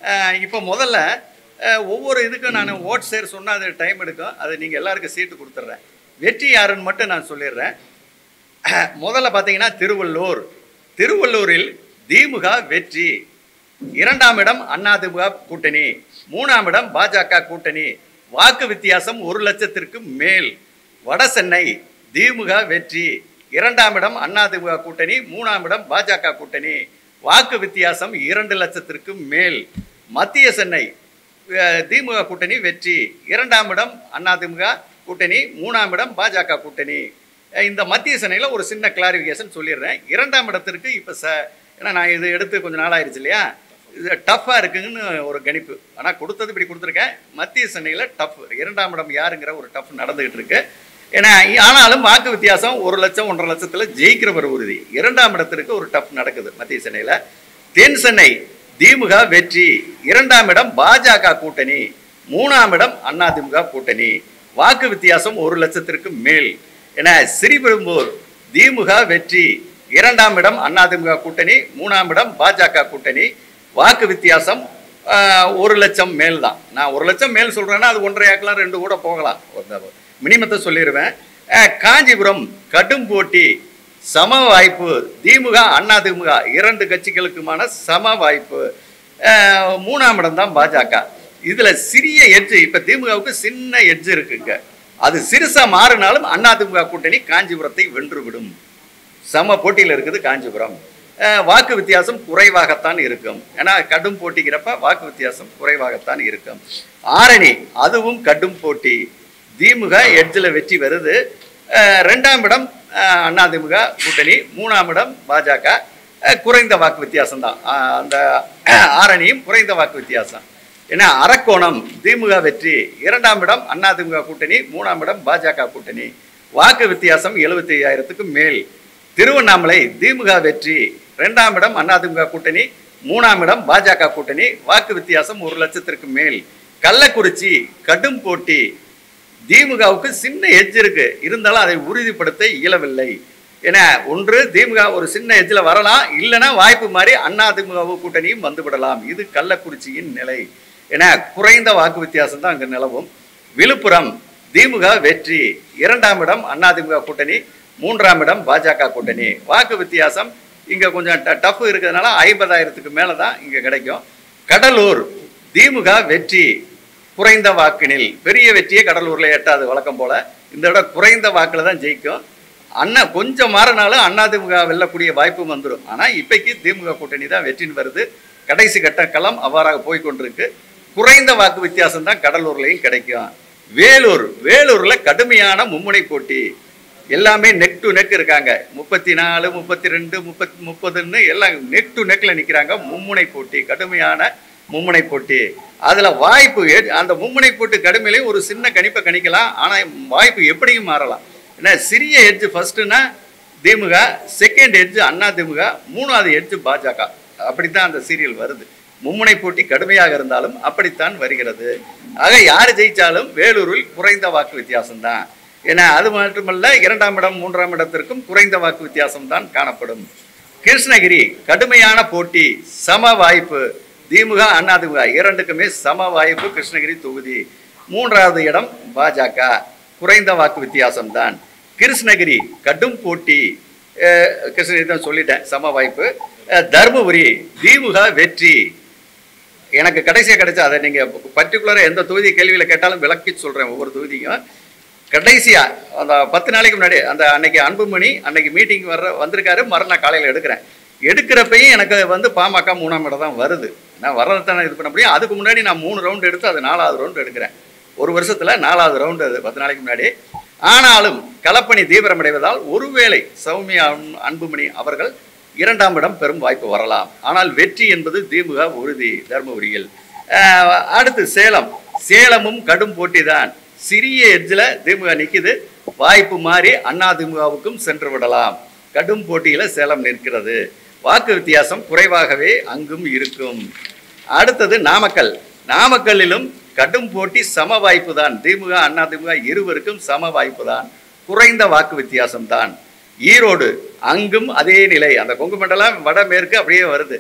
அஹ், இப்போ முதல்ல அஹ், ஒவ்வொரு இதுக்கும் நான் ஓட் சேர் சொன்னால் அது டைம் எடுக்கும் அது நீங்கள் எல்லாருக்கும் சீட்டு கொடுத்துட்றேன் வெற்றி யாருன்னு மட்டும் நான் சொல்லிடுறேன் முதல்ல பார்த்தீங்கன்னா திருவள்ளூர் திருவள்ளூரில் திமுக வெற்றி இரண்டாம் இடம் அதிமுக கூட்டணி மூணாம் இடம் பாஜக கூட்டணி வாக்கு வித்தியாசம் ஒரு லட்சத்திற்கு மேல் வட சென்னை திமுக வெற்றி இரண்டாம் இடம் அதிமுக கூட்டணி மூணாம் இடம் பாஜக கூட்டணி வாக்கு வித்தியாசம் இரண்டு லட்சத்திற்கு மேல் மத்திய சென்னை அஹ், திமுக கூட்டணி வெற்றி இரண்டாம் இடம் அதிமுக கூட்டணி மூணாம் இடம் பாஜக கூட்டணி அஹ், இந்த மத்திய சென்னையில் ஒரு சின்ன கிளாரிஃபிகேஷன் சொல்லிடுறேன் இரண்டாம் இடத்திற்கு இப்போ ச ஏன்னா நான் இது எடுத்து கொஞ்சம் நாள் ஆயிடுச்சு இல்லையா இது டஃப்பாக இருக்குங்கன்னு ஒரு கணிப்பு ஆனால் கொடுத்தது இப்படி கொடுத்துருக்கேன் மத்திய சென்னையில் டஃப் இரண்டாம் இடம் யாருங்கிற ஒரு டஃப் நடந்துகிட்டு இருக்கு ஏன்னா ஆனாலும் வாக்கு வித்தியாசம் ஒரு லட்சம் ஒன்றரை லட்சத்தில் ஜெயிக்கிறவர் உறுதி இரண்டாம் இடத்திற்கு ஒரு டஃப் நடக்குது மத்திய சென்னையில் தென் சென்னை திமுக வெற்றி இரண்டாம் இடம் பாஜக கூட்டணி மூணாம் இடம் அதிமுக கூட்டணி வாக்கு வித்தியாசம் ஒரு லட்சத்திற்கு மேல் என ஸ்ரீபெரும்பூர் திமுக வெற்றி இரண்டாம் இடம் அதிமுக கூட்டணி மூணாம் இடம் பாஜக கூட்டணி வாக்கு வித்தியாசம் ஆஹ், ஒரு லட்சம் மேல் தான் நான் ஒரு லட்சம் மேல் சொல்றேன்னா அது ஒன்றரை ஆக்கலாம் ரெண்டு கூட போகலாம் மினிமத்தை சொல்லிடுவேன் ஆஹ், காஞ்சிபுரம் கடும் போட்டி சம வாய்ப்பு திமுக அதிமுக இரண்டு கட்சிகளுக்குமான சம வாய்ப்பு ஆஹ், மூணாம் இடம் தான் பாஜக இதுல சிறிய எட்ஜ் இப்ப திமுகவுக்கு சின்ன எட்ஜ் இருக்குங்க அது சிறுசா மாறினாலும் அதிமுக கூட்டணி காஞ்சிபுரத்தை வென்றுவிடும் சம போட்டியில் இருக்குது காஞ்சிபுரம் அஹ், வாக்கு வித்தியாசம் குறைவாகத்தான் இருக்கும் ஏன்னா கடும் போட்டிங்கிறப்ப வாக்கு வித்தியாசம் குறைவாகத்தான் இருக்கும் ஆரணி அதுவும் கடும் போட்டி திமுக எட்ஜில் வெற்றி வருது அஹ், ரெண்டாம் இடம் அஹ், அதிமுக கூட்டணி மூணாம் இடம் பாஜக அஹ், குறைந்த வாக்கு வித்தியாசம் தான் அந்த ஆரணியும் குறைந்த வாக்கு வித்தியாசம் ஏன்னா அரக்கோணம் திமுக வெற்றி இரண்டாம் இடம் அதிமுக கூட்டணி மூணாம் இடம் பாஜக கூட்டணி வாக்கு வித்தியாசம் எழுபத்தி ஐயாயிரத்துக்கு மேல் திருவண்ணாமலை திமுக வெற்றி இரண்டாம் இடம் அதிமுக கூட்டணி மூணாம் இடம் பாஜக கூட்டணி வாக்கு வித்தியாசம் ஒரு லட்சத்திற்கு மேல் கள்ளக்குறிச்சி கடும் போட்டி திமுகவுக்கு சின்ன எட்ஜ் இருக்கு இருந்தாலும் அதை உறுதிப்படுத்த இயலவில்லை ஏன்னா ஒன்று திமுக ஒரு சின்ன எட்ஜில் வரலாம் இல்லைன்னா வாய்ப்பு மாதிரி அதிமுக கூட்டணியும் வந்துவிடலாம் இது கள்ளக்குறிச்சியின் நிலை ஏன்னா குறைந்த வாக்கு வித்தியாசம் தான் அங்கே நிலவும் விழுப்புரம் திமுக வெற்றி இரண்டாம் இடம் அதிமுக கூட்டணி மூன்றாம் இடம் பாஜக கூட்டணி வாக்கு வித்தியாசம் இங்கே கொஞ்சம் ட டஃப் இருக்கிறதுனால ஐம்பதாயிரத்துக்கு மேலே தான் இங்கே கிடைக்கும் கடலூர் திமுக வெற்றி குறைந்த வாக்கினில் பெரிய வெற்றியே கடலூரில் எட்டாது வழக்கம் போல இந்த இடம் குறைந்த வாக்கில் தான் ஜெயிக்கும் அண்ணா கொஞ்சம் மாறினாலும் அதிமுக வெல்லக்கூடிய வாய்ப்பும் வந்துடும் ஆனால் இப்பைக்கு திமுக கூட்டணி தான் வெற்றின்னு வருது கடைசி கட்ட களம் அவ்வாறாக போய் கொண்டிருக்கு குறைந்த வாக்கு வித்தியாசம் தான் கடலூர்லையும் கிடைக்கும் வேலூர் வேலூரில் கடுமையான மும்முனை போட்டி எல்லாமே நெக் டு நெக் இருக்காங்க முப்பத்தி நாலு முப்பத்தி ரெண்டு முப்பத்தி முப்பதுன்னு எல்லாம் நெக் டு நெக்கில் நிற்கிறாங்க மும்முனை போட்டி கடுமையான மும்முனை போட்டி அதில் வாய்ப்பு எ- அந்த மும்முனை போட்டு கடுமையிலையும் ஒரு சின்ன கணிப்பை கணிக்கலாம் ஆனால் வாய்ப்பு எப்படியும் மாறலாம் ஏன்னா சிறிய எட்ஜ் ஃபர்ஸ்ட்டுனா திமுக செகண்ட் எட்ஜ் அண்ணா திமுக மூணாவது எட்ஜ் பாஜக அப்படித்தான் அந்த சீரியல் வருது மும்முனை போட்டி கடுமையாக இருந்தாலும் அப்படித்தான் வருகிறது ஆக யார் ஜெயிச்சாலும் வேலூரில் குறைந்த வாக்கு வித்தியாசம்தான் ஏன்னா அது மட்டுமல்ல இரண்டாம் இடம் மூன்றாம் இடத்திற்கும் குறைந்த வாக்கு வித்தியாசம் தான் காணப்படும் கிருஷ்ணகிரி கடுமையான போட்டி சம வாய்ப்பு திமுக அதிமுக இரண்டுக்குமே சம வாய்ப்பு கிருஷ்ணகிரி தொகுதி மூன்றாவது இடம் பாஜக குறைந்த வாக்கு வித்தியாசம் தான் கிருஷ்ணகிரி கடும் போட்டி அஹ், கிருஷ்ணகிரி தான் சொல்லிட்டேன் சம வாய்ப்பு அஹ், தருமபுரி திமுக வெற்றி எனக்கு கடைசியாக கிடைச்சா அதை நீங்கள் பர்டிகுலராக எந்த தொகுதி கேள்வியில் கேட்டாலும் விளக்கி சொல்கிறேன் ஒவ்வொரு தொகுதியும் கடைசியாக அந்த பத்து நாளைக்கு முன்னாடி அந்த அன்னைக்கு அன்புமணி அன்னைக்கு மீட்டிங் வர்ற வந்திருக்காரு மறுநாள் காலையில் எடுக்கிறேன் எடுக்கிறப்பையும் எனக்கு வந்து பாமக மூணாம் இடம் தான் வருது நான் வர்றதானே இது பண்ண முடியும் அதுக்கு முன்னாடி நான் மூணு ரவுண்டு எடுத்து அது நாலாவது ரவுண்டு எடுக்கிறேன் ஒரு வருஷத்தில் நாலாவது ரவுண்டு அது பத்து நாளைக்கு முன்னாடி ஆனாலும் களப்பணி தீவிரமடைவதால் ஒருவேளை சௌமியா அன்- அன்புமணி அவர்கள் இரண்டாம் இடம் பெறும் வாய்ப்பு வரலாம் ஆனால் வெற்றி என்பது திமுக உறுதி தருமபுரியில் ஆஹ் அடுத்து சேலம் சேலமும் கடும் போட்டி தான் சிறிய எட்ஜில் திமுக நிற்குது வாய்ப்பு மாறி அண்ணா திமுகவுக்கும் சென்று விடலாம் கடும் போட்டியில் சேலம் நிற்கிறது வாக்கு வித்தியாசம் குறைவாகவே அங்கும் இருக்கும் அடுத்தது நாமக்கல் நாமக்கல்லிலும் கடும் போட்டி சம வாய்ப்பு தான் திமுக அண்ணா திமுக இருவருக்கும் சம வாய்ப்பு தான் குறைந்த வாக்கு வித்தியாசம் தான் ஈரோடு அங்கும் அதே நிலை அந்த கொங்கு மண்டலம் வடமேற்கு அப்படியே வருது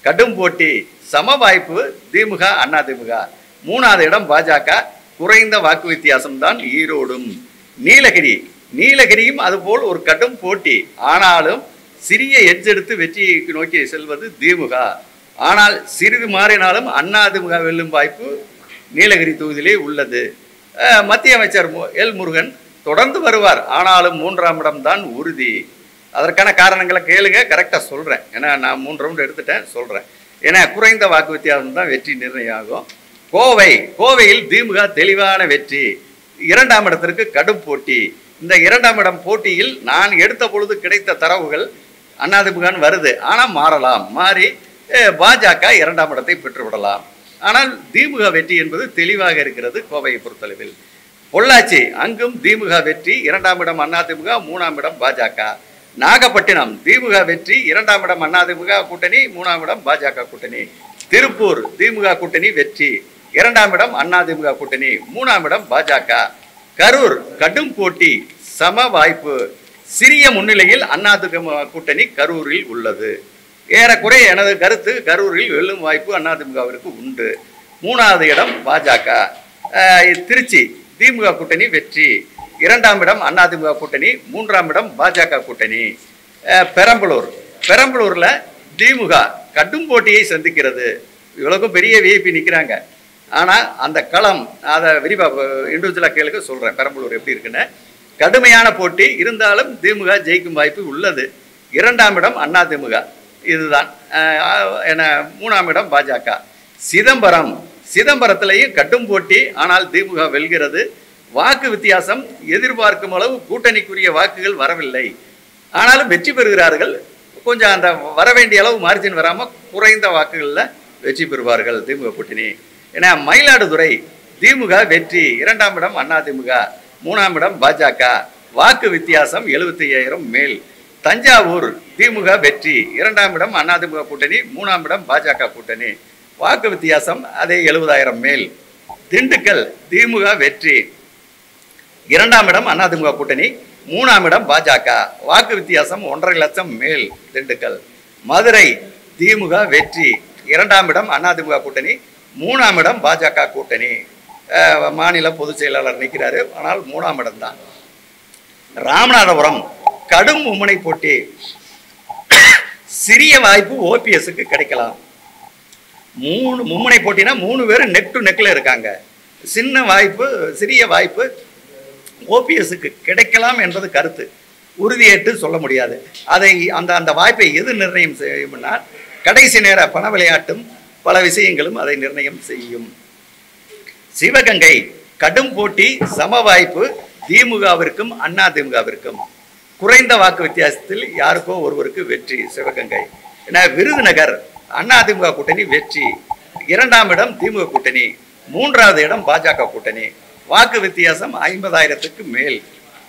கடும் போட்டி சம வாய்ப்பு திமுக அண்ணா திமுக மூணாவது இடம் பாஜக குறைந்த வாக்கு வித்தியாசம்தான் ஈரோடும் நீலகிரி நீலகிரியும் அதுபோல் ஒரு கடும் போட்டி ஆனாலும் சிறிய எச்செடுத்து வெற்றியை நோக்கி செல்வது திமுக ஆனால் சிறிது மாறினாலும் அண்ணா திமுக வெல்லும் வாய்ப்பு நீலகிரி தொகுதியிலே உள்ளது அஹ், மத்திய அமைச்சர் மு- எல் முருகன் தொடர்ந்து வருவார் ஆனாலும் மூன்றாம் இடம் தான் உறுதி அதற்கான காரணங்களை கேளுங்க கரெக்டாக சொல்கிறேன் ஏன்னா நான் மூன்று ரவுண்டு எடுத்துட்டேன் சொல்கிறேன் ஏன்னா குறைந்த வாக்கு வித்தியாசம் தான் வெற்றி நிர்ணயம் ஆகும் கோவை கோவையில் திமுக தெளிவான வெற்றி இரண்டாம் இடத்திற்கு கடும் போட்டி இந்த இரண்டாம் இடம் போட்டியில் நான் எடுத்த பொழுது கிடைத்த தரவுகள் அதிமுகன்னு வருது ஆனால் மாறலாம் மாறி அஹ், பாஜக இரண்டாம் இடத்தை பெற்றுவிடலாம் ஆனால் திமுக வெற்றி என்பது தெளிவாக இருக்கிறது கோவையை பொறுத்தளவில் பொள்ளாச்சி அங்கும் திமுக வெற்றி இரண்டாம் இடம் அதிமுக மூணாம் இடம் பாஜக நாகப்பட்டினம் திமுக வெற்றி இரண்டாம் இடம் அதிமுக கூட்டணி மூணாம் இடம் பாஜக கூட்டணி திருப்பூர் திமுக கூட்டணி வெற்றி இரண்டாம் இடம் அதிமுக கூட்டணி மூணாம் இடம் பாஜக கரூர் கடும் போட்டி சம வாய்ப்பு சிறிய முன்னிலையில் அதிமுக கூட்டணி கரூரில் உள்ளது ஏறக்குறைய எனது கருத்து கரூரில் வெல்லும் வாய்ப்பு அதிமுகவிற்கு உண்டு மூணாவது இடம் பாஜக அஹ், திருச்சி திமுக கூட்டணி வெற்றி இரண்டாம் இடம் அதிமுக கூட்டணி மூன்றாம் இடம் பாஜக கூட்டணி அஹ், பெரம்பலூர் பெரம்பலூரில் திமுக கடும் போட்டியை சந்திக்கிறது இவ்வளவுக்கும் பெரிய விஐபி நிற்கிறாங்க ஆனால் அந்த களம் அதை விரிவாக இண்டிவிஜுவலாக கேளுக்க சொல்கிறேன் பெரம்பலூர் எப்படி இருக்குன்னு கடுமையான போட்டி இருந்தாலும் திமுக ஜெயிக்கும் வாய்ப்பு உள்ளது இரண்டாம் இடம் அதிமுக இதுதான் அஹ், என மூணாம் இடம் பாஜக சிதம்பரம் சிதம்பரத்திலேயும் கடும் போட்டி ஆனால் திமுக வெல்கிறது வாக்கு வித்தியாசம் எதிர்பார்க்கும் அளவு கூட்டணிக்குரிய வாக்குகள் வரவில்லை ஆனாலும் வெற்றி பெறுகிறார்கள் கொஞ்சம் அந்த வர வேண்டிய அளவு மார்ஜின் வராமல் குறைந்த வாக்குகளில் வெற்றி பெறுவார்கள் திமுக கூட்டணி ஏன்னா மயிலாடுதுறை திமுக வெற்றி இரண்டாம் இடம் அதிமுக மூணாம் இடம் பாஜக வாக்கு வித்தியாசம் எழுபத்தி ஐயாயிரம் மேல் தஞ்சாவூர் திமுக வெற்றி இரண்டாம் இடம் அதிமுக கூட்டணி மூணாம் இடம் பாஜக கூட்டணி வாக்கு வித்தியாசம் அதே எழுபதாயிரம் மேல் திண்டுக்கல் திமுக வெற்றி இரண்டாம் இடம் அதிமுக கூட்டணி மூணாம் இடம் பாஜக வாக்கு வித்தியாசம் ஒன்றரை லட்சம் மேல் திண்டுக்கல் மதுரை திமுக வெற்றி இரண்டாம் இடம் அதிமுக கூட்டணி மூணாம் இடம் பாஜக கூட்டணி அஹ், மாநில பொதுச் செயலாளர் நிற்கிறாரு ஆனால் மூணாம் இடம் தான் ராமநாதபுரம் கடும் மும்முனை போட்டி சிறிய வாய்ப்பு ஓபிஎஸ்க்கு கிடைக்கலாம் மூணு மும்முனை போட்டினா மூணு பேர் நெக் டு நெக்கில் இருக்காங்க சின்ன வாய்ப்பு சிறிய வாய்ப்பு ஓபிஎஸ்க்கு கிடைக்கலாம் என்பது கருத்து உறுதியேற்று சொல்ல முடியாது அதை அந்த அந்த வாய்ப்பை எது நிர்ணயம் செய்யும்னா கடைசி நேர பண விளையாட்டும் பல விஷயங்களும் அதை நிர்ணயம் செய்யும் சிவகங்கை கடும் போட்டி சம வாய்ப்பு திமுகவிற்கும் அண்ணா திமுகவிற்கும் குறைந்த வாக்கு வித்தியாசத்தில் யாருக்கோ ஒருவருக்கு வெற்றி சிவகங்கை ஏன்னா விருதுநகர் அண்ணா திமுக கூட்டணி வெற்றி இரண்டாம் இடம் திமுக கூட்டணி மூன்றாவது இடம் பாஜக கூட்டணி வாக்கு வித்தியாசம் ஐம்பதாயிரத்துக்கு மேல்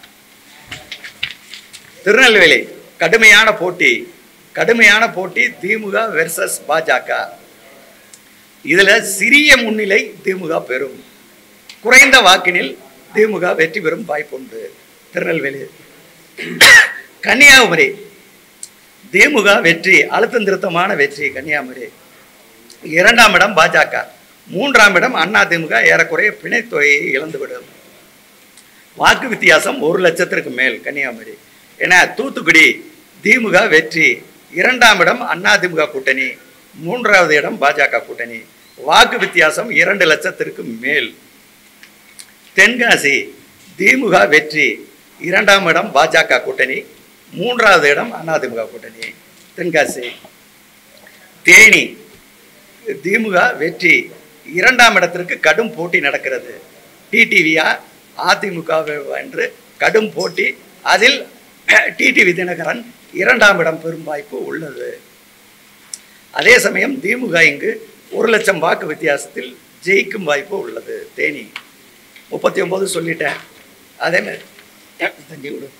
திருநெல்வேலி கடுமையான போட்டி கடுமையான போட்டி திமுக வெர்சஸ் பாஜக இதுல சிறிய முன்னிலை திமுக பெறும் குறைந்த வாக்கினில் திமுக வெற்றி பெறும் வாய்ப்புண்டு திருநெல்வேலி கன்னியாகுமரி திமுக வெற்றி அழுத்தம் திருத்தமான வெற்றி கன்னியாகுமரி இரண்டாம் இடம் பாஜக மூன்றாம் இடம் அண்ணா திமுக ஏறக்குறைய பிணைத்தொகையை இழந்துவிடும் வாக்கு வித்தியாசம் ஒரு லட்சத்திற்கு மேல் கன்னியாகுமரி என தூத்துக்குடி திமுக வெற்றி இரண்டாம் இடம் அண்ணா திமுக கூட்டணி மூன்றாவது இடம் பாஜக கூட்டணி வாக்கு வித்தியாசம் இரண்டு லட்சத்திற்கு மேல் தென்காசி திமுக வெற்றி இரண்டாம் இடம் பாஜக கூட்டணி மூன்றாவது இடம் அதிமுக கூட்டணி தென்காசி தேனி திமுக வெற்றி இரண்டாம் இடத்திற்கு கடும் போட்டி நடக்கிறது டிடிவியா அதிமுக என்று கடும் போட்டி அதில் டிடிவி தினகரன் இரண்டாம் இடம் பெறும் வாய்ப்பு உள்ளது அதே சமயம் திமுக இங்கு ஒரு லட்சம் வாக்கு வித்தியாசத்தில் ஜெயிக்கும் வாய்ப்பு உள்ளது தேனி முப்பத்தி ஒன்பது சொல்லிட்டேன் அதே மாதிரி தஞ்சி விடு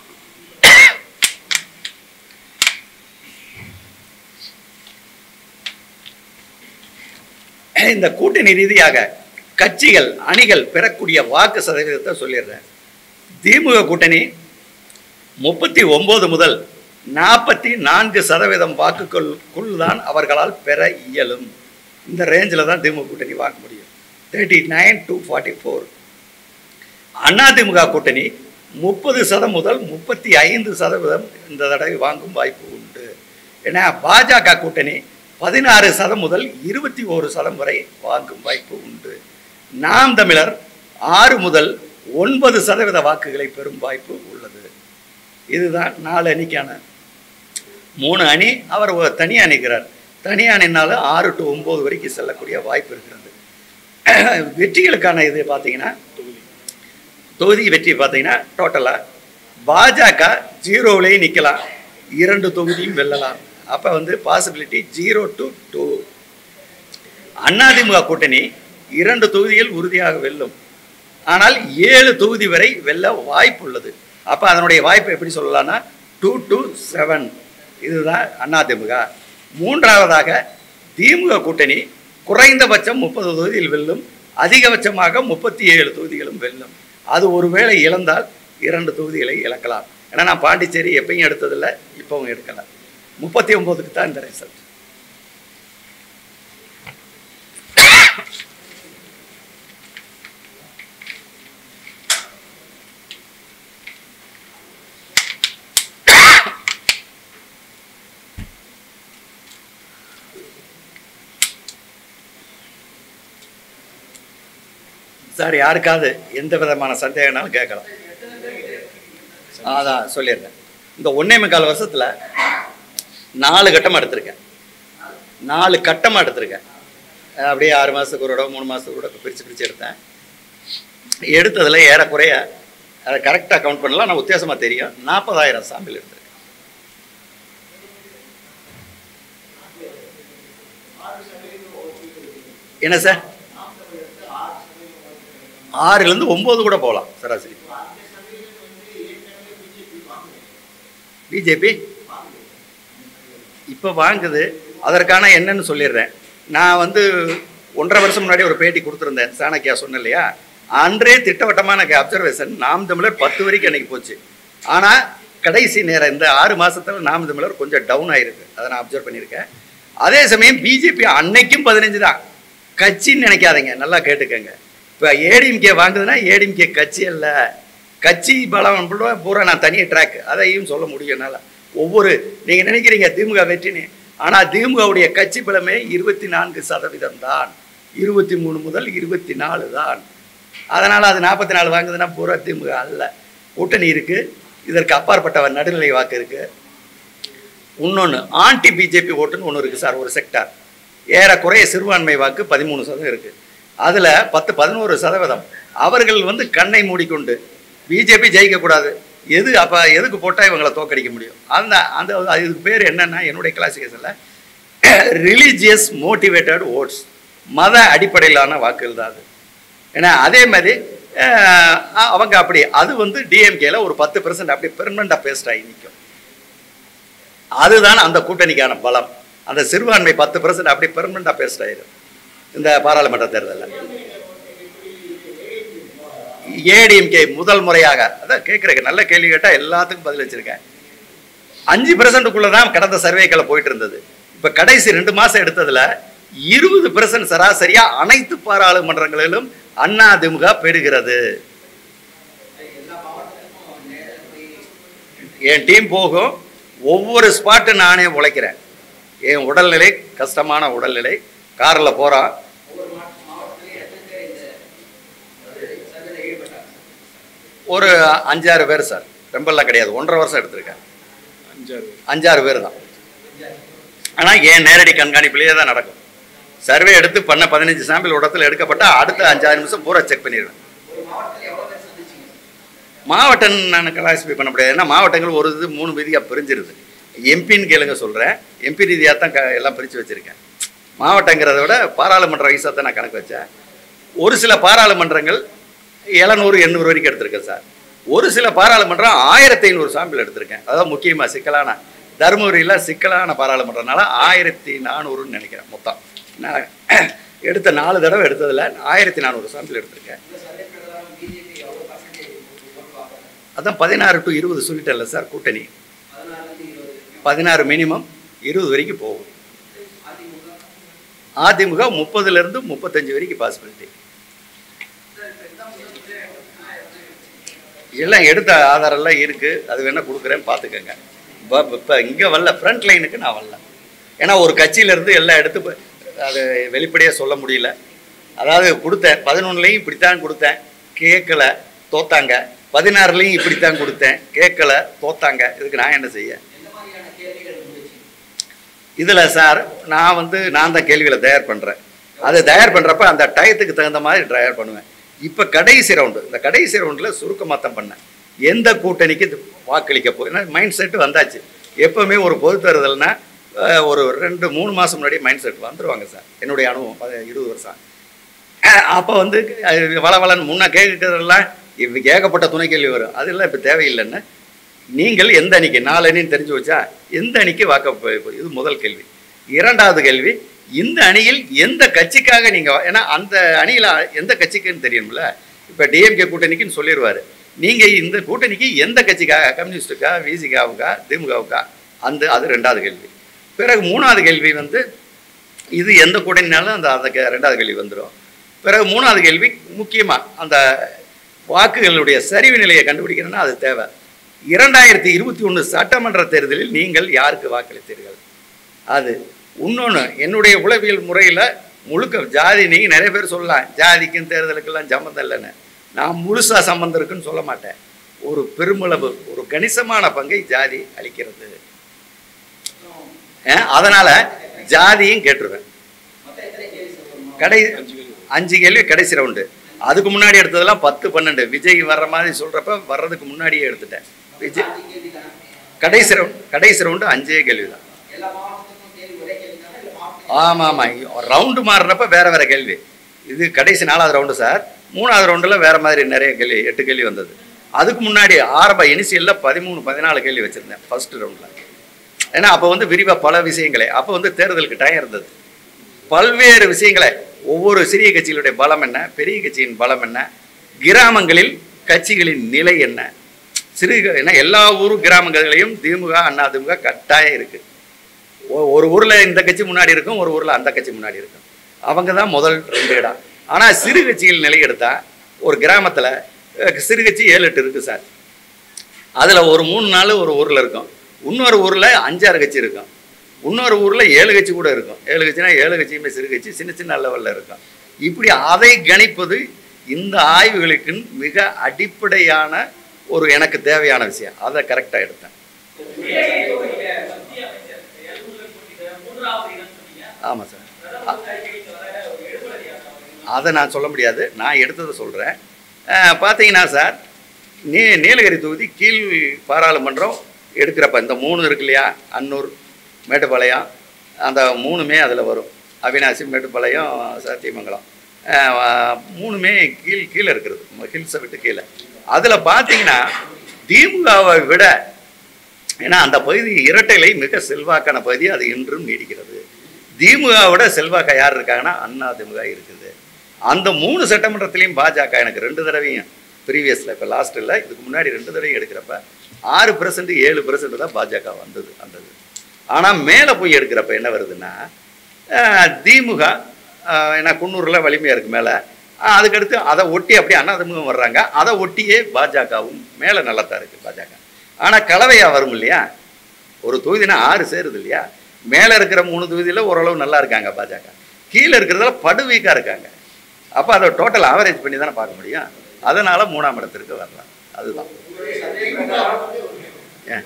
இந்த கூட்டணி ரீதியாக கட்சிகள் அணிகள் பெறக்கூடிய வாக்கு சதவீதத்தை சொல்லிடுறேன் திமுக கூட்டணி முப்பத்தி ஒன்பது முதல் நாற்பத்தி நான்கு சதவீதம் வாக்குகளுக்குள் தான் அவர்களால் பெற இயலும் இந்த ரேஞ்சில் தான் திமுக கூட்டணி வாங்க முடியும் thirty nine to forty four AIADMK கூட்டணி முப்பது சதம் முதல் முப்பத்தி ஐந்து சதவீதம் இந்த தடவை வாங்கும் வாய்ப்பு உண்டு ஏன்னா பாஜக கூட்டணி பதினாறு சதம் முதல் இருபத்தி ஓரு சதம் வரை வாங்கும் வாய்ப்பு உண்டு நாம் தமிழர் ஆறு முதல் ஒன்பது சதவீத வாக்குகளை பெறும் வாய்ப்பு உள்ளது இதுதான் நாலு அணிக்கான மூணு அணி அவர் ஒரு தனி அணிக்கிறார் தனி அணினாலும் ஆறு டு ஒம்பது வரைக்கும் செல்லக்கூடிய வாய்ப்பு இருக்கிறது வெற்றிகளுக்கான இது பார்த்தீங்கன்னா தொகுதி வெற்றி பார்த்தீங்கன்னா டோட்டலாக பாஜக ஜீரோவிலேயே நிற்கலாம் இரண்டு தொகுதியும் வெல்லலாம் அப்போ வந்து possibility zero to two AIADMK கூட்டணி இரண்டு தொகுதிகள் உறுதியாக வெல்லும் ஆனால் ஏழு தொகுதி வரை வெல்ல வாய்ப்பு உள்ளது அப்போ அதனுடைய வாய்ப்பு எப்படி சொல்லலாம்னா டூ டு செவன் இதுதான் அதிமுக மூன்றாவதாக திமுக கூட்டணி குறைந்தபட்சம் முப்பது தொகுதியில் வெல்லும் அதிகபட்சமாக முப்பத்தி ஏழு தொகுதிகளும் வெல்லும் அது ஒருவேளை இழந்தால் இரண்டு தொகுதிகளை இழக்கலாம் ஏன்னா நான் பாண்டிச்சேரி எப்பயும் எடுத்ததில்லை இப்போவும் எடுக்கல முப்பத்தி ஒம்போதுக்கு தான் இந்த ரிசல்ட் சார் யாருக்காவது எந்த விதமான சந்தேகம்னாலும் கேட்கலாம் அதான் சொல்லிடுறேன் இந்த ஒன்னே முக்கால் வருஷத்தில் நாலு கட்டமாக எடுத்திருக்கேன் நாலு கட்டமாக எடுத்திருக்கேன் அஹ் அப்படியே ஆறு மாதத்துக்கு ஒரு தடவை மூணு மாதத்துக்கு கூட பிரித்து பிரித்து எடுத்தேன் எடுத்ததில் ஏறக்குறைய அதை கரெக்டாக கவுண்ட் பண்ணலாம் நான் உத்தேசமாக தெரியும் நாற்பதாயிரம் சாம்பிள் எடுத்திருக்கேன் என்ன சார் ஆறுலேருந்து ஒம்பது கூட போகலாம் சராசரி பிஜேபி இப்போ வாங்குது அதற்கான என்னன்னு சொல்லிடுறேன் நான் வந்து ஒன்றரை வருஷம் முன்னாடி ஒரு பேட்டி கொடுத்துருந்தேன் சாணக்கியா சொன்னேன் இல்லையா அன்றே திட்டவட்டமான அப்சர்வேஷன் நாம் தமிழர் பத்து வரைக்கும் அன்னைக்கு போச்சு ஆனால் கடைசி நேரம் இந்த ஆறு மாசத்துல நாம் தமிழர் கொஞ்சம் டவுன் ஆயிருக்கு அதை நான் அப்சர்வ் பண்ணியிருக்கேன் அதே சமயம் பிஜேபி அன்னைக்கும் பதினஞ்சு தான் கட்சின்னு நினைக்காதீங்க நல்லா கேட்டுக்கங்க இப்போ ஏடிஎம்கே வாங்குதுன்னா ஏடிஎம்கே கட்சி அல்ல கட்சி பலம் பூரா பூரா நான் தனி ட்ராக் அதையும் சொல்ல முடியும் என்னால் ஒவ்வொரு நீங்கள் நினைக்கிறீங்க திமுக வெற்றின்னு ஆனால் திமுகவுடைய கட்சி பலமே இருபத்தி நான்கு சதவீதம் தான் இருபத்தி மூணு முதல் இருபத்தி நாலு தான் அதனால் அது நாற்பத்தி நாலு வாங்குதுன்னா பூரா திமுக அல்ல கூட்டணி இருக்குது இதற்கு அப்பாற்பட்ட நடுநிலை வாக்கு இருக்குது இன்னொன்று ஆன்டி பிஜேபி ஓட்டுன்னு ஒன்று இருக்குது சார் ஒரு செக்டார் ஏறக்குறைய சிறுபான்மை வாக்கு பதிமூணு சதவீதம் இருக்குது அதில் பத்து பதினோரு சதவீதம் அவர்கள் வந்து கண்ணை மூடிக்கொண்டு பிஜேபி ஜெயிக்கக்கூடாது எது அப்போ எதுக்கு போட்டால் இவங்களை தோக்கடிக்க முடியும் அந்த அந்த அதுக்கு பேர் என்னன்னா என்னுடைய கிளாசிஃபிகேஷனில் ரிலீஜியஸ் மோட்டிவேட்டட் ஓட்ஸ் மத அடிப்படையிலான வாக்குகள் தான் அது ஏன்னா அதே மாதிரி அஹ், அவங்க அப்படி அது வந்து டிஎம்கேல ஒரு பத்து பெர்சன்ட் அப்படி பெர்மனண்டாக பேஸ்ட் ஆகி நிற்கும் அதுதான் அந்த கூட்டணிக்கான பலம் அந்த சிறுபான்மை பத்து பெர்சன்ட் அப்படி பெர்மனண்டாக பேஸ்ட் ஆயிடும் இந்த பாராளுமன்ற தேர்தலில் ஏடிஎம்கே முதல் முறையாக அதான் கேட்குறேன் நல்ல கேள்வி கேட்டால் எல்லாத்துக்கும் பதில் வச்சிருக்கேன் அஞ்சு பெர்சன்ட்டுக்குள்ள தான் கடந்த சர்வேக்களை போயிட்டு இருந்தது இப்போ கடைசி ரெண்டு மாதம் எடுத்ததுல இருபது பெர்சன்ட் சராசரியா அனைத்து பாராளுமன்றங்களிலும் அண்ணா திமுக பெறுகிறது என் டீம் போகும் ஒவ்வொரு ஸ்பாட்டு நானே உழைக்கிறேன் என் உடல்நிலை கஷ்டமான உடல்நிலை காரில் போகிறான் ஒரு அஞ்சாறு பேர் சார் ரொம்பலாம் கிடையாது ஒன்றரை வருஷம் எடுத்திருக்கேன் அஞ்சாறு அஞ்சாறு பேர் தான் ஆனால் என் நேரடி கண்காணிப்பிலேயே தான் நடக்கும் சர்வே எடுத்து பண்ண பதினஞ்சு சாம்பிள் ஒரு இடத்துல எடுக்கப்பட்டா அடுத்த அஞ்சாறு நிமிஷம் பூரா செக் பண்ணிடுவேன் மாவட்டம் நான் கிளாசிஃபை பண்ண முடியாது ஏன்னா மாவட்டங்கள் ஒரு இது மூணு விதியாக பிரிஞ்சிருது எம்பின்னு கேளுங்க சொல்கிறேன் எம்பி ரீதியாக தான் க எல்லாம் பிரித்து வச்சுருக்கேன் மாவட்டங்கிறத விட பாராளுமன்ற வயசாக தான் நான் கணக்கு வச்சேன் ஒரு சில பாராளுமன்றங்கள் எழுநூறு எண்ணூறு வரைக்கும் எடுத்திருக்கேன் சார் ஒரு சில பாராளுமன்றம் ஆயிரத்தி ஐநூறு சாம்பிள் எடுத்திருக்கேன் அதாவது முக்கியமாக சிக்கலான தருமபுரியில் சிக்கலான பாராளுமன்றனால ஆயிரத்தி நானூறுன்னு நினைக்கிறேன் மொத்தம் நான் எடுத்த நாலு தடவை எடுத்ததில் ஆயிரத்தி நானூறு சாம்பிள் எடுத்திருக்கேன் அதான் பதினாறு டு இருபது சொல்லிட்டேன்ல சார் கூட்டணி பதினாறு மினிமம் இருபது வரைக்கும் போகும் அதிமுக முப்பதுலேருந்து முப்பத்தஞ்சு வரைக்கும் பாசிபிலிட்டி எல்லாம் எடுத்த ஆதாரம்லாம் இருக்குது அது வேணால் கொடுக்குறேன் பார்த்துக்கோங்க இப்போ இங்கே வரல ஃப்ரண்ட் லைனுக்கு நான் வரல ஏன்னா ஒரு கட்சியிலேருந்து எல்லாம் எடுத்து ப- அது வெளிப்படையாக சொல்ல முடியல அதாவது கொடுத்தேன் பதினொன்றுலையும் இப்படித்தான் கொடுத்தேன் கேட்கல தோத்தாங்க பதினாறுலையும் இப்படித்தான் கொடுத்தேன் கேட்கல தோத்தாங்க இதுக்கு நான் என்ன செய்ய இதில் சார் நான் வந்து நான் தான் கேள்விகளை தயார் பண்ணுறேன் அதை தயார் பண்ணுறப்ப அந்த டயத்துக்கு தகுந்த மாதிரி தயார் பண்ணுவேன் இப்போ கடைசி ரவுண்டு இந்த கடைசி ரவுண்டில் சுருக்கமாக தான் பண்ணேன் எந்த கூட்டணிக்கு இது வாக்களிக்க போ ஏன்னா மைண்ட் செட் வந்தாச்சு எப்போவுமே ஒரு பொது தேர்தல்னா அஹ், ஒரு ரெண்டு மூணு மாதம் முன்னாடி மைண்ட் செட் வந்துருவாங்க சார் என்னுடைய அனுபவம் பத- இருபது வருஷம் அப்போ வந்து அஹ், வளவளன்னு முன்ன கேட்கறதெல்லாம் இப்போ ஏகப்பட்ட துணை கேள்வி வரும் அதெல்லாம் இப்போ தேவையில்லைன்னு நீங்கள் எந்த அணிக்கு நாலு அணின்னு தெரிஞ்சு வச்சா எந்த அணிக்கு வாக்க போ- போ- இது முதல் கேள்வி இரண்டாவது கேள்வி இந்த அணியில் எந்த கட்சிக்காக நீங்கள் ஏன்னா அந்த அணியில் எந்த கட்சிக்குன்னு தெரியும்ல இப்போ டிஎம்கே கூட்டணிக்குன்னு சொல்லிடுவார் நீங்கள் இந்த கூட்டணிக்கு எந்த கட்சிக்காக கம்யூனிஸ்டுக்கா விசிகாவுக்கா திமுகவுக்கா அந்த அது ரெண்டாவது கேள்வி பிறகு மூணாவது கேள்வி வந்து இது எந்த கூட்டணினாலும் அந்த அதுக்கு ரெண்டாவது கேள்வி வந்துடும் பிறகு மூணாவது கேள்வி முக்கியமாக அந்த வாக்குகளுடைய சரிவு நிலையை கண்டுபிடிக்கணும்னா அது தேவை இரண்டாயிரத்தி இருபத்தி ஒன்று சட்டமன்ற தேர்தலில் நீங்கள் யாருக்கு வாக்களித்தீர்கள் அது இன்னொன்று என்னுடைய உளவியல் முறையில் முழுக்க ஜாதி நீங்கள் நிறைய பேர் சொல்லலாம் ஜாதிக்கும் தேர்தலுக்கெல்லாம் சம்மந்தம் இல்லைன்னு நான் முழுசாக சம்மந்தம் இருக்குன்னு சொல்ல மாட்டேன் ஒரு பெருமளவு ஒரு கணிசமான பங்கை ஜாதி அளிக்கிறது அஹ், அதனால ஜாதியும் கேட்டுருவேன் கடை அஞ்சு கேள்வி கடைசி ரவுண்டு அதுக்கு முன்னாடி எடுத்ததெல்லாம் பத்து பன்னெண்டு விஜய் வர்ற மாதிரி சொல்றப்ப வர்றதுக்கு முன்னாடியே எடுத்துட்டேன் விஜய் கடைசி ரவுண்ட் கடைசி ரவுண்டு அஞ்சே கேள்வி தான் ஆமாம் ஆமாம் ரவுண்டு மாறுறப்ப வேற வேற கேள்வி இது கடைசி நாலாவது ரவுண்டு சார் மூணாவது ரவுண்டில் வேற மாதிரி நிறைய கேள்வி எட்டு கேள்வி வந்தது அதுக்கு முன்னாடி ஆரம்ப இனிஷியலில் பதிமூணு பதினாலு கேள்வி வச்சுருந்தேன் ஃபர்ஸ்ட் ரவுண்டில் ஏன்னா அப்போ வந்து விரிவாக பல விஷயங்களே அப்போ வந்து தேர்தலுக்கு டைம் இருந்தது பல்வேறு விஷயங்களை ஒவ்வொரு சிறிய கட்சிகளுடைய பலம் என்ன பெரிய கட்சியின் பலம் என்ன கிராமங்களில் கட்சிகளின் நிலை என்ன சிறு ஏன்னா எல்லா ஊர் கிராமங்களையும் திமுக அண்ணா திமுக கட்டாயம் இருக்கு ஒ- ஒரு ஊர்ல இந்த கட்சி முன்னாடி இருக்கும் ஒரு ஊர்ல அந்த கட்சி முன்னாடி இருக்கும் அவங்க தான் முதல் ரெண்டு இடம் ஆனா சிறு கட்சிகள் நிலை எடுத்தா ஒரு கிராமத்துல அஹ், சிறு கட்சி ஏழு எட்டு இருக்கு சார் அதுல ஒரு மூணு நாள் ஒரு ஊர்ல இருக்கும் இன்னொரு ஊர்ல அஞ்சாறு கட்சி இருக்கும் இன்னொரு ஊர்ல ஏழு கட்சி கூட இருக்கும் ஏழு கட்சினா ஏழு கட்சியுமே சிறு கட்சி சின்ன சின்ன லெவல்ல இருக்கும் இப்படி அதை கணிப்பது இந்த ஆய்வுகளுக்கு மிக அடிப்படையான ஒரு எனக்கு தேவையான விஷயம் அதை கரெக்டாக எடுத்தேன் ஆமாம் சார் அதை நான் சொல்ல முடியாது நான் எடுத்ததை சொல்கிறேன் பார்த்தீங்கன்னா சார் நீ நீலகிரி தொகுதி கீழ் பாராளுமன்றம் எடுக்கிறப்ப இந்த மூணு இருக்கு இல்லையா அன்னூர் மேட்டுப்பாளையம் அந்த மூணுமே அதில் வரும் அவினாசி மேட்டுப்பாளையம் சத்தியமங்கலம் அஹ், மூணுமே கீழ் கீழே இருக்கிறது ஹில்ஸை விட்டு கீழே அதில் பார்த்தீங்கன்னா திமுகவை விட ஏன்னா அந்த பகுதி இரட்டைலை மிக செல்வாக்கான பகுதி அது இன்றும் நீடிக்கிறது திமுகவோட செல்வாக்கா யார் இருக்காங்கன்னா அண்ணா திமுக இருக்குது அந்த மூணு சட்டமன்றத்திலையும் பாஜக எனக்கு ரெண்டு தடவையும் ப்ரீவியஸில் இப்போ லாஸ்ட் இல்லை இதுக்கு முன்னாடி ரெண்டு தடவையும் எடுக்கிறப்ப ஆறு பெர்சன்ட் ஏழு பெர்சன்ட் தான் பாஜக வந்தது அந்த இது ஆனால் மேலே போய் எடுக்கிறப்ப என்ன வருதுன்னா அஹ், திமுக அஹ், ஏன்னா குன்னூரில் வலிமையாக இருக்கு மேலே அதுக்கடுத்து அதை ஒட்டி அப்படியே அண்ணா திமுக வர்றாங்க அதை ஒட்டியே பாஜகவும் மேலே நல்லா தான் இருக்குது பாஜக ஆனால் கலவையாக வரும் இல்லையா ஒரு தொகுதினா ஆறு சேருது இல்லையா மேலே இருக்கிற மூணு தொகுதியில் ஓரளவு நல்லா இருக்காங்க பாஜக கீழே இருக்கிறதுல படு வீக்காக இருக்காங்க அப்போ அதை டோட்டல் ஆவரேஜ் பண்ணி தானே பார்க்க முடியும் அதனால மூணாம் இடத்திற்கு வரலாம் அதுதான் ஏன்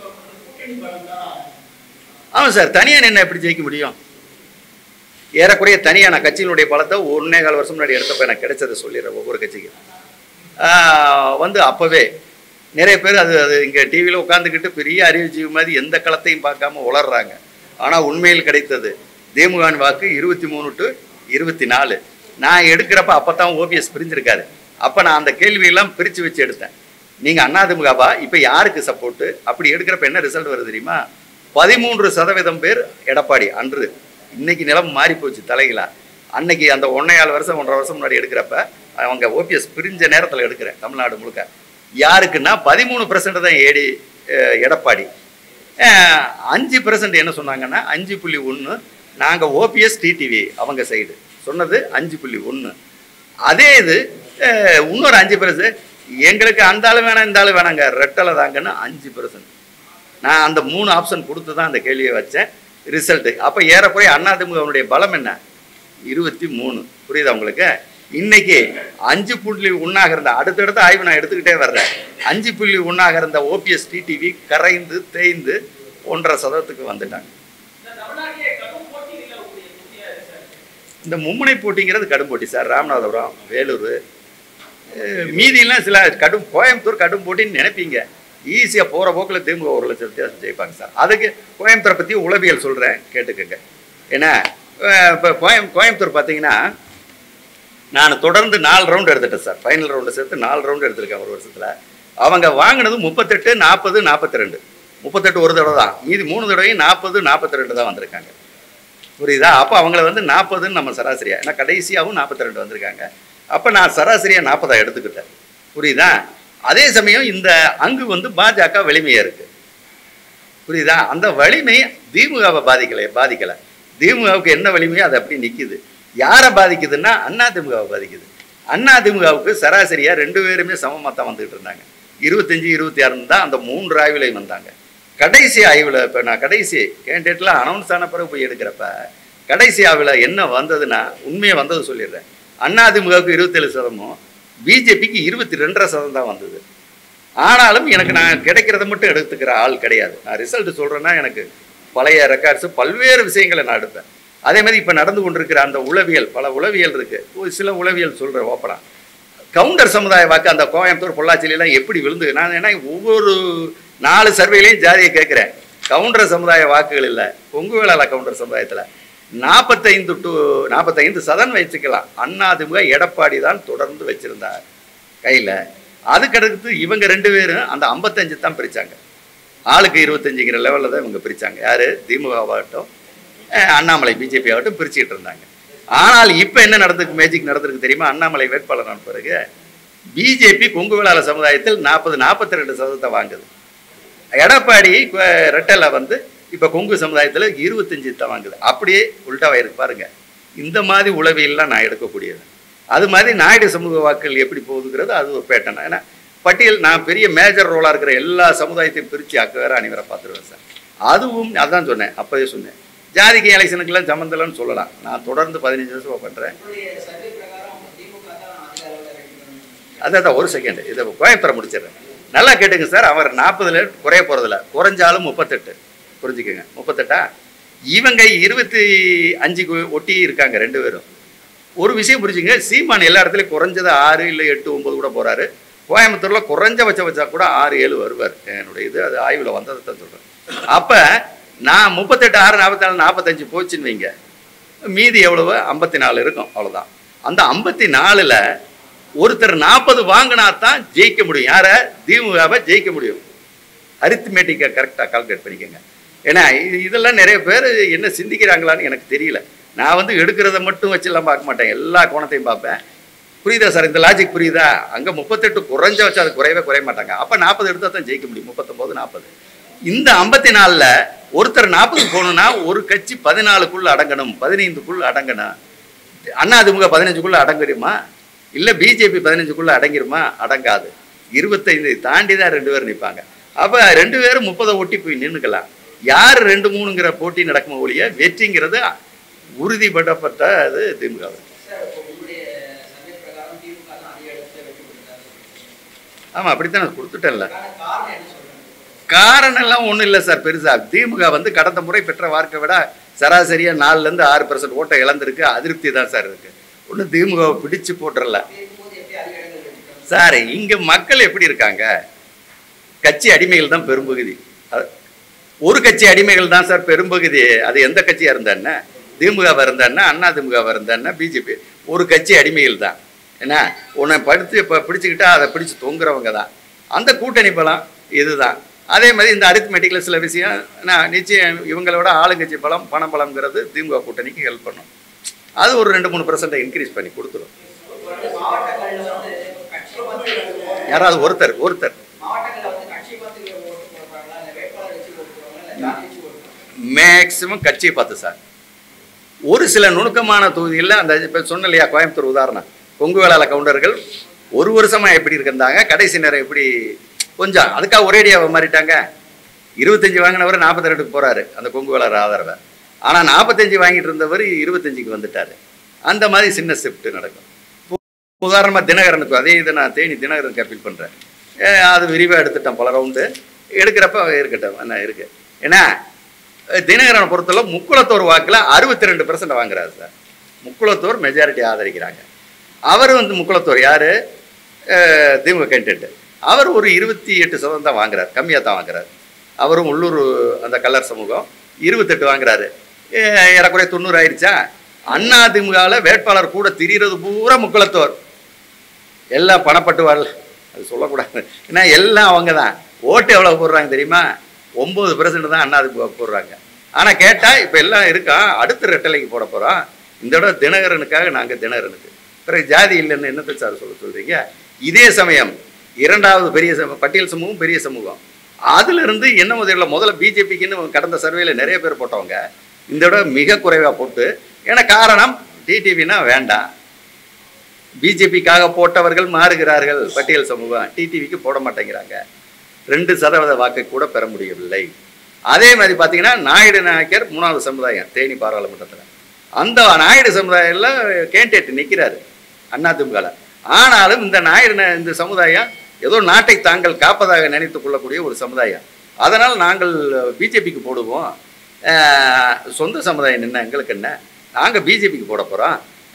ஆமாம் சார் தனியாக நின்று எப்படி ஜெயிக்க முடியும் ஏறக்குறைய தனியாக நான் கட்சியினுடைய பலத்தை ஒன்னே கால் வருஷம் முன்னாடி எடுத்தப்ப எனக்கு கிடைச்சதை சொல்லிடுறேன் ஒவ்வொரு கட்சிக்கும் ஆஹ் வந்து அப்போவே நிறைய பேர் அது அது இங்கே டிவியில் உட்காந்துக்கிட்டு பெரிய அறிவுஜீவி மாதிரி எந்த களத்தையும் பார்க்காம உளர்றாங்க ஆனால் உண்மையில் கிடைத்தது திமுகவின் வாக்கு இருபத்தி மூணு டு இருபத்தி நாலு நான் எடுக்கிறப்ப அப்போ தான் ஓபிஎஸ் பிரிஞ்சிருக்காரு அப்போ நான் அந்த கேள்வியெல்லாம் பிரித்து வச்சு எடுத்தேன் நீங்கள் அதிமுகவா இப்போ யாருக்கு சப்போர்ட்டு அப்படி எடுக்கிறப்ப என்ன ரிசல்ட் வருது தெரியுமா பதிமூன்று சதவீதம் பேர் எடப்பாடி அன்று இன்னைக்கு நிலம் மாறி போச்சு தலைகளா அன்னைக்கு அந்த ஒன்றையாறு வருஷம் ஒன்றரை வருஷம் முன்னாடி எடுக்கிறப்ப அவங்க ஓபிஎஸ் பிரிஞ்ச நேரத்தில் எடுக்கிறேன் தமிழ்நாடு முழுக்க யாருக்குன்னா பதிமூணு பர்சன்ட் தான் ஏடி அஹ், எடப்பாடி அஹ், அஞ்சு பெர்சன்ட் என்ன சொன்னாங்கன்னா அஞ்சு புள்ளி ஒன்று நாங்கள் ஓபிஎஸ் டிடிவி அவங்க சைடு சொன்னது அஞ்சு புள்ளி ஒன்று அதே இது அஹ், இன்னொரு அஞ்சு பெர்சன்ட் எங்களுக்கு அந்த ஆள் வேணாம் இந்த ஆள் வேணாங்க ரெட்டலை தாங்கன்னு அஞ்சு பெர்சன்ட் நான் அந்த மூணு ஆப்ஷன் கொடுத்து தான் அந்த கேள்வியை வச்சேன் ரிசல்ட்டு அப்போ ஏறக்குறைய அண்ணாதிமுகவுடைய பலம் என்ன இருபத்தி மூணு புரியுதா உங்களுக்கு இன்னைக்கு அஞ்சு புள்ளி ஒன்றாக இருந்த அடுத்தடுத்த ஆய்வு நான் எடுத்துக்கிட்டே வர்றேன் அஞ்சு புள்ளி ஒன்றாக இருந்த ஓபிஎஸ் டிடிவி கரைந்து தேய்ந்து ஒன்றரை சதவீதத்துக்கு வந்துட்டாங்க இந்த மும்முனை போட்டிங்கிறது கடும் போட்டி சார் ராமநாதபுரம் வேலூர் அஹ் மீதியெல்லாம் சில கடும் கோயம்புத்தூர் கடும் போட்டின்னு நினைப்பீங்க ஈஸியாக போகிற போக்கில் திமுக ஒரு லட்சம் வித்தியாசம் ஜெயிப்பாங்க சார் அதுக்கு கோயம்புத்தூரை பற்றி உளவியல் சொல்கிறேன் கேட்டுக்கோங்க ஏன்னா இப்போ கோயம் கோயம்புத்தூர் பார்த்தீங்கன்னா நான் தொடர்ந்து நாலு ரவுண்டு எடுத்துட்டேன் சார் ஃபைனல் ரவுண்டு சேர்த்து நாலு ரவுண்டு எடுத்திருக்கேன் ஒரு வருஷத்தில் அவங்க வாங்கினது முப்பத்தெட்டு நாற்பது நாற்பத்தி ரெண்டு முப்பத்தெட்டு ஒரு தடவை தான் மீதி மூணு தடவையும் நாற்பது நாற்பத்தி ரெண்டு தான் வந்திருக்காங்க புரியுதா அப்போ அவங்கள வந்து நாற்பதுன்னு நம்ம சராசரியா ஏன்னா கடைசியாகவும் நாற்பத்தி ரெண்டு வந்திருக்காங்க அப்போ நான் சராசரியாக நாற்பதா எடுத்துக்கிட்டேன் புரியுதா அதே சமயம் இந்த அங்கு வந்து பாஜக வலிமையாக இருக்கு புரியுதா அந்த வலிமை திமுகவை பாதிக்கலை பாதிக்கலை திமுகவுக்கு என்ன வலிமையோ அது அப்படி நிற்கிது யாரை பாதிக்குதுன்னா அண்ணா திமுகவை பாதிக்குது அண்ணா திமுகவுக்கு சராசரியாக ரெண்டு பேருமே சமமாக தான் வந்துகிட்டு இருந்தாங்க இருபத்தஞ்சி இருபத்தி ஆறுன்னு தான் அந்த மூன்று ஆய்வுலையும் வந்தாங்க கடைசி ஆய்வில் இப்போ நான் கடைசி கேண்டிடேட்லாம் அனௌன்ஸ் ஆன பிறகு போய் எடுக்கிறப்ப கடைசி ஆய்வில் என்ன வந்ததுன்னா உண்மையை வந்தது சொல்லிடுறேன் அண்ணா திமுகவுக்கு இருபத்தேழு சதமும் பிஜேபிக்கு இருபத்தி ரெண்டரை சதம் தான் வந்தது ஆனாலும் எனக்கு நான் கிடைக்கிறத மட்டும் எடுத்துக்கிற ஆள் கிடையாது நான் ரிசல்ட் சொல்கிறேன்னா எனக்கு பழைய ரெக்கார்ட்ஸு பல்வேறு விஷயங்களை நான் எடுப்பேன் அதே மாதிரி இப்போ நடந்து கொண்டிருக்கிற அந்த உளவியல் பல உளவியல் இருக்குது ஒரு சில உளவியல் சொல்கிறேன் ஓப்பனா கவுண்டர் சமுதாய வாக்கு அந்த கோயம்புத்தூர் பொள்ளாச்சிலாம் எப்படி விழுந்து நான் ஏன்னா ஒவ்வொரு நாலு சர்வேலையும் ஜாதியை கேட்குறேன் கவுண்டர் சமுதாய வாக்குகள் இல்லை கொங்கு வேளாள கவுண்டர் சமுதாயத்தில் நாற்பத்தைந்து டு நாற்பத்தைந்து சதன் வச்சுக்கலாம் அண்ணாதிமுக எடப்பாடி தான் தொடர்ந்து வச்சிருந்தார் கையில் அதுக்கடுத்து இவங்க ரெண்டு பேரும் அந்த ஐம்பத்தஞ்சு தான் பிரித்தாங்க ஆளுக்கு இருபத்தஞ்சுங்கிற லெவலில் தான் இவங்க பிரித்தாங்க யார் திமுகவாகட்டும் அஹ் அண்ணாமலை பிஜேபி ஆகட்டும் பிரிச்சுக்கிட்டு இருந்தாங்க ஆனால் இப்போ என்ன நடந்திருக்கு மேஜிக் நடந்திருக்கு தெரியுமா அண்ணாமலை வேட்பாளர் ஆன பிறகு பிஜேபி கொங்கு வேளாளர் சமுதாயத்தில் நாற்பது நாற்பத்தி ரெண்டு சதவீதத்தை வாங்குது எடப்பாடி கொ- ரெட்டலை வந்து இப்போ கொங்கு சமுதாயத்தில் இருபத்தஞ்சு தான் வாங்குது அப்படியே உள்டாவா இருக்கு பாருங்க இந்த மாதிரி உளவியல்லாம் நான் எடுக்கக்கூடியது அது மாதிரி நாயுடு சமூக வாக்குகள் எப்படி போகுதுங்கிறது அது ஒரு பேட்டன் ஏன்னா பட்டியல் நான் பெரிய மேஜர் ரோலாக இருக்கிற எல்லா சமுதாயத்தையும் பிரித்து அக்க வேற அணிவரை பார்த்துருவேன் சார் அதுவும் அதான் சொன்னேன் அப்போதே சொன்னேன் ஜாதிக்கு எலெக்ஷனுக்கெல்லாம் சம்மந்தலன்னு சொல்லலாம் நான் தொடர்ந்து பதினஞ்சு வருஷம் பண்ணுறேன் உங்களுடைய சர்வே பிரகாரம் திமுக தான் அதிக அளவில் வெற்றி பெறும் அதான் அதான் ஒரு செகண்ட் இதை கோயம்புத்தூரை முடிச்சிடுறேன் நல்லா கேட்டுங்க சார் அவர் நாற்பதுல குறைய போகிறதில்ல குறைஞ்சாலும் முப்பத்தெட்டு புரிஞ்சுக்கோங்க முப்பத்தெட்டா இவங்க இருபத்தி அஞ்சுக்கு ஒட்டி இருக்காங்க ரெண்டு பேரும் ஒரு விஷயம் புரிஞ்சுங்க சீமான் எல்லா இடத்துலையும் குறைஞ்சது ஆறு இல்லை எட்டு ஒன்பது கூட போகிறாரு கோயம்புத்தூரில் குறைஞ்சபட்சம் வச்சா கூட ஆறு ஏழு வருவார் என்னுடைய இது அது ஆய்வில் வந்ததை தான் சொல்கிறேன் அப்போ நான் முப்பத்தெட்டு ஆறு நாற்பத்தி நாலு நாற்பத்தஞ்சு போச்சுன்னு வைங்க மீதி எவ்வளவு ஐம்பத்தி நாலு இருக்கும் அவ்வளோதான் அந்த ஐம்பத்தி நாலில் ஒருத்தர் நாற்பது வாங்கினா தான் ஜெயிக்க முடியும் யாரை திமுகவை ஜெயிக்க முடியும் அரித்மேட்டிக்கை கரெக்டாக கால்குலேட் பண்ணிக்கோங்க ஏன்னா இது இதெல்லாம் நிறைய பேர் என்ன சிந்திக்கிறாங்களான்னு எனக்கு தெரியல நான் வந்து எடுக்கிறத மட்டும் வச்செல்லாம் பார்க்க மாட்டேன் எல்லா கோணத்தையும் பார்ப்பேன் புரியுதா சார் இந்த லாஜிக் புரியுதா அங்கே முப்பத்தெட்டு குறைஞ்ச வச்சு அது குறையவே குறைய மாட்டாங்க அப்போ நாற்பது எடுத்தால் தான் ஜெயிக்க முடியும் முப்பத்தொம்போது நாற்பது இந்த ஐம்பத்தி நாலில் ஒருத்தர் நாற்பதுக்கு போகணுன்னா ஒரு கட்சி பதினாலுக்குள்ள அடங்கணும் பதினைந்துக்குள்ள அடங்கணும் அதிமுக பதினஞ்சுக்குள்ள அடங்கிடுமா இல்லை பிஜேபி பதினஞ்சுக்குள்ள அடங்கிருமா அடங்காது இருபத்தைந்து தாண்டி தான் ரெண்டு பேரும் நிற்பாங்க அப்போ ரெண்டு பேரும் முப்பதை ஒட்டி போய் நின்றுக்கலாம் யார் ரெண்டு மூணுங்கிற போட்டி நடக்கும் ஒழிய வெற்றிங்கிறது உறுதிப்படப்பட்ட அது திமுக சார் இப்போ உங்களுடைய சர்வே பிரகாரம் திமுக தான் அதிக இடத்துல வெற்றி பெற்றார் ஆமாம் அப்படித்தான் நான் கொடுத்துட்டேன்ல அதுக்கான காரணம் என்ன சொல்றாங்க காரணம் எல்லாம் ஒன்றும் இல்லை சார் பெருசா திமுக வந்து கடந்த முறை பெற்ற வார்க்கை விட சராசரியாக நாலுலேருந்து ஆறு பர்சன்ட் ஓட்டை இழந்திருக்கு அதிருப்தி தான் சார் இருக்கு ஒன்றும் திமுகவை பிடிச்சு போட்டுறல அப்படி இருக்கும்போது எப்படி அதிக இடங்கள் வெற்றி பெறும் சார் இங்கே மக்கள் எப்படி இருக்காங்க கட்சி அடிமைகள் தான் பெரும்பகுதி அது- ஒரு கட்சி அடிமைகள் தான் சார் பெரும்பகுதி அது எந்த கட்சியாக இருந்தா திமுக இருந்தா அண்ணா திமுக இருந்தா பிஜேபி ஒரு கட்சி அடிமைகள் தான் என்ன உன்னை படுத்து இப்போ பிடிச்சிக்கிட்டா அதை பிடிச்சு தொங்குறவங்க தான் அந்த கூட்டணி பலம் இதுதான் அதே மாதிரி இந்த அரித்மெட்டிக்கில் சில விஷயம் நான் நிச்சயம் இவங்களோட ஆளுங்கட்சி பலம் பண பலம்ங்கிறது திமுக கூட்டணிக்கு ஹெல்ப் பண்ணும் அது ஒரு ரெண்டு மூணு பர்சன்ட்டை இன்க்ரீஸ் பண்ணி கொடுத்துரும் மாவட்டங்கள்ல வந்து கட்சி பார்த்து ஓட்டு- யாராவது ஒருத்தர் ஒருத்தர் மாவட்டங்கள்ல வந்து கட்சி பார்த்து ஓட்டு போடுறாங்களா இல்ல வேட்பாளர் வச்சு ஓட்டு போடுறாங்களா இல்ல மேக்சிமம் கட்சியை பார்த்து சார் ஒரு சில நுணுக்கமான தொகுதிகளில் அந்த இப்போ சொன்ன இல்லையா கோயம்புத்தூர் உதாரணம் கொங்கு வேளாள கவுண்டர்கள் ஒரு வருஷமாக எப்படி இருந்தாங்க கடைசி நேரம் எப்படி கொஞ்சம் அதுக்காக ஒரேடியாக மாறிட்டாங்க இருபத்தஞ்சி வாங்கினவர் நாற்பத்தி ரெண்டுக்கு போகிறாரு அந்த கொங்கு வேளாளர் ஆதரவை ஆனால் நாற்பத்தஞ்சு வாங்கிட்டு இருந்தவர் இருபத்தஞ்சுக்கு வந்துட்டார் அந்த மாதிரி சின்ன ஷிஃப்ட் நடக்கும் உதாரணமாக தினகரனுக்கு அதே இதை நான் தேனி தினகரனுக்கு அப்பீல் பண்ணுறேன் அது விரிவாக எடுத்துட்டேன் பல ரவுண்டு எடுக்கிறப்ப இருக்கட்டும் என்ன இருக்கு ஏன்னா அஹ் தினகரனை பொறுத்தளவு முக்குளத்தோர் வாக்கில் அறுபத்தி ரெண்டு பெர்சன்ட் வாங்குறாரு சார் முக்குளத்தோர் மெஜாரிட்டி ஆதரிக்கிறாங்க அவர் வந்து முக்குளத்தோர் யார் திமுக கேண்டிடேட் அவர் ஒரு இருபத்தி எட்டு சதவீதம் தான் வாங்குறாரு கம்மியாக தான் வாங்குறாரு அவரும் உள்ளூர் அந்த கல்லர் சமூகம் இருபத்தெட்டு வாங்குறாரு ஏ- ஏறக்குறைய தொண்ணூறு ஆயிடுச்சா அண்ணா திமுகவில் வேட்பாளர் கூட திரியிறது பூரா முக்குளத்தோர் எல்லாம் பணப்பட்டு வரல அது சொல்லக்கூடாது ஏன்னா எல்லாம் அவங்க தான் ஓட்டு எவ்வளோ போடுறாங்க தெரியுமா ஒம்பது பெர்சன்ட் தான் அண்ணாதிமுக போடுறாங்க ஆனால் கேட்டால் இப்போ எல்லாம் இருக்கான் அடுத்த ரெட்டலைக்கு போட போகிறோம் இந்த தடவை தினகரனுக்காக நாங்கள் தினகரனுக்கு பிறகு ஜாதி இல்லைன்னு என்னத்தை சார் சொல்ல சொல்கிறீங்க இதே சமயம் இரண்டாவது பெரிய சம பட்டியல் சமூகம் பெரிய சமூகம் அதிலிருந்து என்ன முதல்ல முதல்ல பிஜேபிக்குன்னு கடந்த சர்வேல நிறைய பேர் போட்டவங்க இந்த தடவை மிக குறைவாக போட்டு ஏன்னா காரணம் டிடிவினா வேண்டாம் பிஜேபிக்காக போட்டவர்கள் மாறுகிறார்கள் பட்டியல் சமூகம் டிடிவிக்கு போட மாட்டேங்கிறாங்க ரெண்டு சதவீத வாக்கை கூட பெற முடியவில்லை அதே மாதிரி பார்த்தீங்கன்னா நாயுடு நாயக்கர் மூணாவது சமுதாயம் தேனி பாராளுமன்றத்தில் அந்த நாயுடு சமுதாயத்தில் கேண்டிடேட் நிற்கிறாரு அதிமுகவில் ஆனாலும் இந்த நாயுடு நா- இந்த சமுதாயம் ஏதோ நாட்டை தாங்கள் காப்பதாக நினைத்துக் கொள்ளக்கூடிய ஒரு சமுதாயம் அதனால் நாங்கள் பிஜேபிக்கு போடுவோம் அஹ், சொந்த சமுதாயம் என்ன எங்களுக்கு என்ன நாங்கள் பிஜேபிக்கு போட போகிறோம்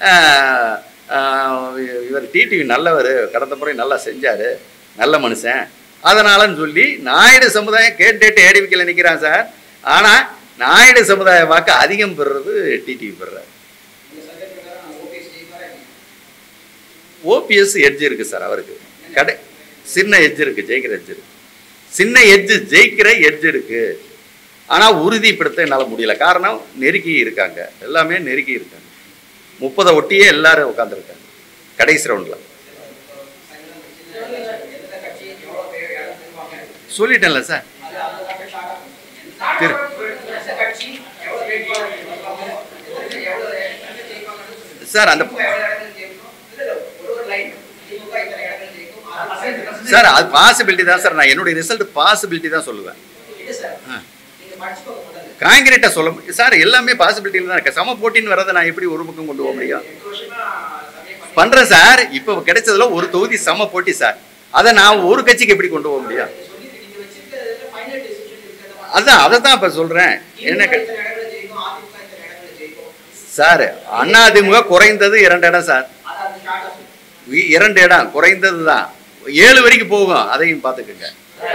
இவர் டிடிவி நல்லவர் கடந்த முறை நல்லா செஞ்சார் நல்ல மனுஷன் அதனாலன்னு சொல்லி நாயுடு சமுதாயம் கேண்டேட் ஏடிவிக்கில் நிற்கிறான் சார் ஆனால் நாயுடு சமுதாய வாக்கு அதிகம் பெறுறது டிடிவி பெறுறாரு இந்த சர்வே பிரகாரம் ஓபிஎஸ் ஜெயிப்பாரா இல்லையா? ஓபிஎஸ் எட்ஜ் இருக்கு சார் அவருக்கு கடை சின்ன எட்ஜ் இருக்கு ஜெயிக்கிற எட்ஜ் இருக்கு சின்ன எட்ஜ் ஜெயிக்கிற எட்ஜ் இருக்கு ஆனால் உறுதிப்படுத்த என்னால் முடியல காரணம் நெருக்கி இருக்காங்க எல்லாமே நெருக்கி இருக்காங்க முப்பதை ஒட்டியே எல்லாரும் உட்காந்துருக்காங்க கடைசி ரவுண்டில் சங்கடம் கட்சியில எந்த கட்சி எவ்வளவு பேர் இடம் பெறுவாங்க? சொல்லிட்டேன்ல சார் அது அதுதான் start ஆகும். திரு எந்த கட்சி எவ்வளவு வேட்பாளர் வருவாங்க? எத்தனை- எவ்வளவு இடங்கள் ஜெயிப்பாங்கன்னு சொல்லுங்க. சார் அந்த திமுக எவ்வளவு இடங்கள் ஜெயிக்கும்? இல்ல, இல்ல, ஒரு ஒரு line. திமுக இத்தனை இடங்கள் ஜெயிக்கும். அது percentage. சார் அது பாசிபிலிட்டி தான் சார் நான் என்னுடைய ரிசல்ட் பாசிபிலிட்டி தான் சொல்லுவேன் இல்ல சார். ஆ. நீங்க படிச்சுக்கோங்க முதல்ல. காங்கிரீட்டாக சொல்ல முடியும் சார் எல்லாமே பாசிபிலிட்டியில் தான் இருக்கு சம போட்டின்னு வரதை நான் எப்படி ஒரு பக்கம் கொண்டு போக முடியும் எட்டு வருஷமா சர்வே பண்ணி பண்றேன் சார் இப்போ கிடைச்சதுல ஒரு தொகுதி சம போட்டி சார் அதை நான் ஒரு கட்சிக்கு எப்படி கொண்டு போக முடியும் நீங்க சொல்லி நீங்க வச்சிருக்கிறதுல final decision இருக்கிறத மாதிரி. அதான் அதை தான் இப்போ சொல்றேன் என்ன திமுக க- இத்தனை இடங்கள் ஜெயிக்கும், அதிமுக இத்தனை இடங்கள் ஜெயிக்கும். சார் அதிமுக குறைந்தது இரண்டு இடம் சார் அது அந்த start ஆகும். இ- இரண்டு இடம் குறைந்தது தான் ஏழு வரைக்கும் போகும் அதையும் பார்த்துக்குங்க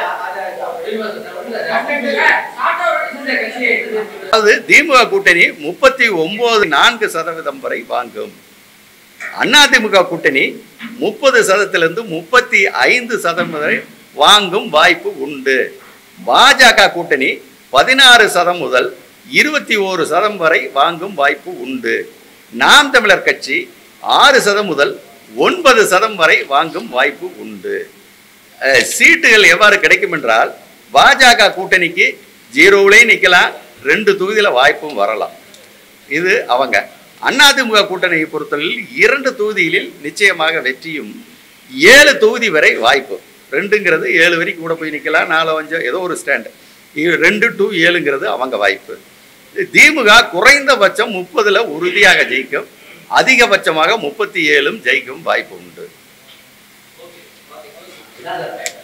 அதாவது திமுக கூட்டணி முப்பத்தி ஒன்பது நான்கு சதவீதம் வரை வாங்கும் அதிமுக கூட்டணி முப்பது சதத்திலிருந்து முப்பத்தி ஐந்து சதம் வரை வாங்கும் வாய்ப்பு உண்டு பாஜக கூட்டணி பதினாறு சதம் முதல் இருபத்தி ஓரு சதம் வரை வாங்கும் வாய்ப்பு உண்டு நாம் தமிழர் கட்சி ஆறு சதம் முதல் ஒன்பது சதம் வரை வாங்கும் வாய்ப்பு உண்டு அஹ், சீட்டுகள் எவ்வாறு கிடைக்கும் என்றால் பாஜக கூட்டணிக்கு ஜீரோவிலே நிற்கலாம் ரெண்டு தொகுதியில் வாய்ப்பும் வரலாம் இது அவங்க அதிமுக கூட்டணியை பொறுத்தவரையில் இரண்டு தொகுதிகளில் நிச்சயமாக வெற்றியும் ஏழு தொகுதி வரை வாய்ப்பு ரெண்டுங்கிறது ஏழு வரைக்கும் கூட போய் நிற்கலாம் நாலு அஞ்சு ஏதோ ஒரு ஸ்டாண்டு ரெண்டு டு ஏழுங்கிறது அவங்க வாய்ப்பு திமுக குறைந்தபட்சம் முப்பதுல உறுதியாக ஜெயிக்கும் அதிகபட்சமாக முப்பத்தி ஏழும் ஜெயிக்கும் வாய்ப்பு உண்டு இதான்